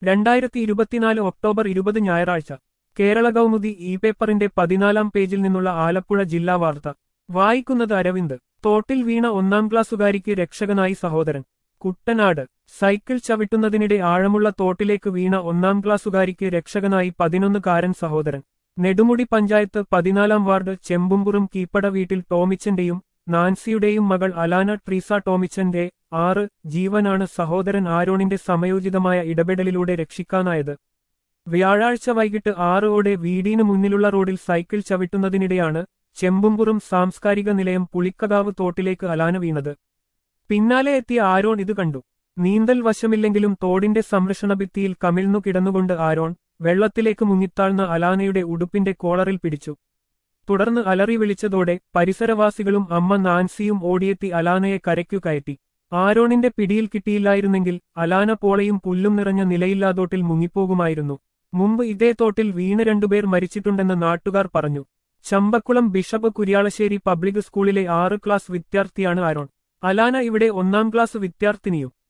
രണ്ടായിരത്തി ഇരുപത്തിനാല് ഒക്ടോബർ ഇരുപത് ഞായറാഴ്ച കേരള കൗമുദി ഇ പേപ്പറിന്റെ പതിനാലാം പേജിൽ നിന്നുള്ള ആലപ്പുഴ ജില്ലാ വാർത്ത വായിക്കുന്നത് അരവിന്ദ് തോട്ടിൽ വീണ ഒന്നാം ക്ലാസ്സുകാരിക്ക് രക്ഷകനായി സഹോദരൻ കുട്ടനാട് സൈക്കിൾ ചവിട്ടുന്നതിനിടെ ആഴമുള്ള തോട്ടിലേക്ക് വീണ ഒന്നാം ക്ലാസ്സുകാരിക്ക് രക്ഷകനായി പതിനൊന്നുകാരൻ സഹോദരൻ നെടുമുടി പഞ്ചായത്ത് പതിനാലാം വാർഡ് ചെമ്പുംപുറും കീപ്പട വീട്ടിൽ ടോമിച്ചന്റെയും നാൻസിയുടെയും മകൾ അലാന ട്രീസ ടോമിച്ചന്റെ ആറ് ജീവനാണ് സഹോദരൻ ആരോണിന്റെ സമയോചിതമായ ഇടപെടലിലൂടെ രക്ഷിക്കാനായത് വ്യാഴാഴ്ച വൈകിട്ട് ആറോടെ വീടിന് മുന്നിലുള്ള റോഡിൽ സൈക്കിൾ ചവിട്ടുന്നതിനിടെയാണ് ചെമ്പുംപുറും സാംസ്കാരിക നിലയം പുളിക്കകാവ് തോട്ടിലേക്ക് അലാന വീണത് പിന്നാലെ എത്തിയ ആരോൺ ഇത് കണ്ടു നീന്തൽ വശമില്ലെങ്കിലും തോടിന്റെ സംരക്ഷണ ഭിത്തിയിൽ കമിഴ്ന്നു കിടന്നുകൊണ്ട് ആരോൺ വെള്ളത്തിലേക്ക് മുങ്ങിത്താഴ്ന്ന അലാനയുടെ ഉടുപ്പിന്റെ കോളറിൽ പിടിച്ചു തുടർന്ന് അലറി വിളിച്ചതോടെ പരിസരവാസികളും അമ്മ നാൻസിയും ഓടിയെത്തി അലാനയെ കരയ്ക്കു കയറ്റി ആരോണിന്റെ പിടിയിൽ കിട്ടിയില്ലായിരുന്നെങ്കിൽ അലാന പോളയും പുല്ലും നിറഞ്ഞ നിലയില്ലാതോട്ടിൽ മുങ്ങിപ്പോകുമായിരുന്നു മുമ്പ് ഇതേ തോട്ടിൽ വീണ് രണ്ടുപേർ മരിച്ചിട്ടുണ്ടെന്ന് നാട്ടുകാർ പറഞ്ഞു ചമ്പക്കുളം ബിഷപ്പ് കുര്യാളശ്ശേരി പബ്ലിക് സ്കൂളിലെ ആറ് ക്ലാസ് വിദ്യാർത്ഥിയാണ് ആരോൺ അലാന ഇവിടെ ഒന്നാം ക്ലാസ് വിദ്യാർത്ഥിനിയും